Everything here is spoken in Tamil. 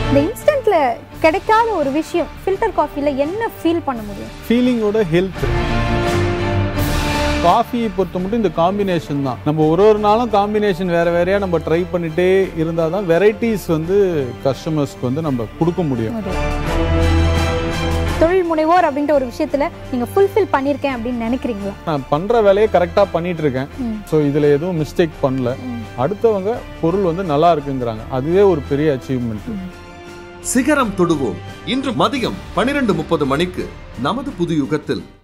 இந்த இன்ஸ்டன்ட்ல கிடைக்காத ஒரு விஷயம் ஃபில்டர் காஃபில என்ன ஃபீல் பண்ண முடியும் ஃபீலிங்கோட ஹெல்த் காஃபியை பொறுத்த மட்டும் இந்த காம்பினேஷன் தான் நம்ம ஒரு ஒரு நாளும் காம்பினேஷன் வேற வேறையா நம்ம ட்ரை பண்ணிட்டே இருந்தால் தான் வெரைட்டிஸ் வந்து கஸ்டமர்ஸ்க்கு வந்து நம்ம கொடுக்க முடியும் தொழில் முனைவோர் அப்படின்ற ஒரு விஷயத்துல நீங்க ஃபுல்ஃபில் பண்ணிருக்கேன் அப்படின்னு நினைக்கிறீங்களா நான் பண்ற வேலையை கரெக்டாக பண்ணிட்டு இருக்கேன் ம். ஸோ இதில் எதுவும் மிஸ்டேக் பண்ணல அடுத்தவங்க பொருள் வந்து நல்லா இருக்குங்கிறாங்க அதுவே ஒரு பெரிய அச்சீவ்மெண்ட் சிகரம் தொடுவோம் இன்று மதியம் பனிரெண்டு முப்பது மணிக்கு நமது புது யுகத்தில்